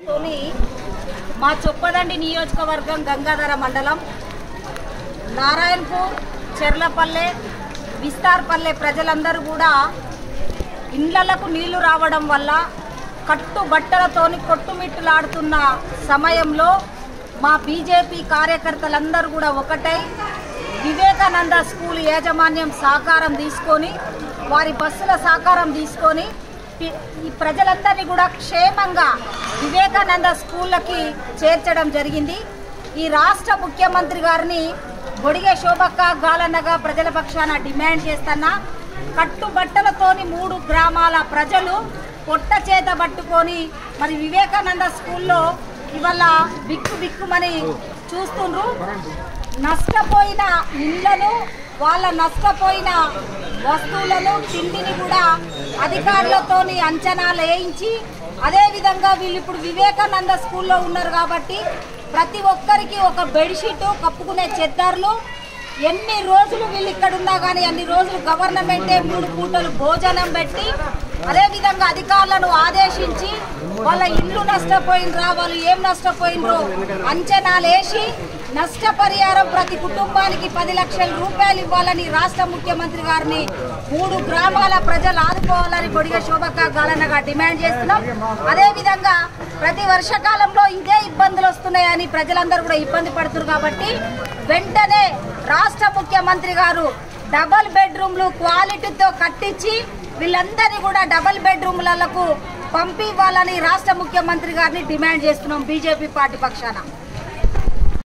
తోని మా చొప్పదండి నియోజకవర్గం గంగాధర మండలం నారాయణపూర్ చెర్లపల్లె విస్తార్పల్లె ప్రజలందరూ కూడా ఇండ్లకు నీళ్లు రావడం వల్ల కట్టు బట్టలతోని కొట్టుమిట్టులాడుతున్న సమయంలో మా బీజేపీ కార్యకర్తలందరూ కూడా ఒకటై వివేకానంద స్కూల్ యాజమాన్యం సహకారం తీసుకొని వారి బస్సుల సహకారం తీసుకొని పి- ఈ ప్రజలందరినీ కూడా క్షేమంగా వివేకానంద స్కూళ్ళకి చేర్చడం జరిగింది ఈ రాష్ట్ర ముఖ్యమంత్రి గారిని బొడిగె శోభక్క గాలన్నగా ప్రజల పక్షాన డిమాండ్ చేస్తున్నా కట్టుబట్టలతోని మూడు గ్రామాల ప్రజలు పొట్ట చేత పట్టుకొని మరి వివేకానంద స్కూల్లో ఇవాళ బిక్కు బిక్కుమని చూస్తుండ్రు నష్టపోయిన ఇళ్లను వాళ్ళ నష్టపోయిన వస్తువులను తిండిని కూడా అధికారులతోని అంచనాలు వేయించి అదేవిధంగా వీళ్ళు ఇప్పుడు వివేకానంద స్కూల్లో ఉన్నారు కాబట్టి ప్రతి ఒక్కరికి ఒక బెడ్షీటు కప్పుకునే చెద్దర్లు ఎన్ని రోజులు వీళ్ళు ఇక్కడ ఉన్నా కానీ అన్ని రోజులు గవర్నమెంటే మూడు పూటలు భోజనం పెట్టి అదేవిధంగా అధికారులను ఆదేశించి వాళ్ళ ఇల్లు నష్టపోయినరా వాళ్ళు ఏం నష్టపోయినరో అంచనాలు వేసి నష్టపరిహారం ప్రతి కుటుంబానికి పది లక్షల రూపాయలు ఇవ్వాలని రాష్ట్ర ముఖ్యమంత్రి గారిని మూడు గ్రామాల ప్రజలు ఆదుకోవాలని బొడిగ శోభక్క గాలనగా డిమాండ్ చేస్తున్నాం అదేవిధంగా ప్రతి వర్షాకాలంలో ఇదే ఇబ్బందులు వస్తున్నాయని ప్రజలందరూ కూడా ఇబ్బంది పడుతున్నారు కాబట్టి వెంటనే రాష్ట్ర ముఖ్యమంత్రి గారు డబల్ బెడ్రూమ్లు క్వాలిటీతో కట్టించి వీళ్ళందరినీ కూడా డబల్ బెడ్రూమ్లకు పంపివ్వాలని రాష్ట్ర ముఖ్యమంత్రి గారిని డిమాండ్ చేస్తున్నాం బీజేపీ పార్టీ పక్షాన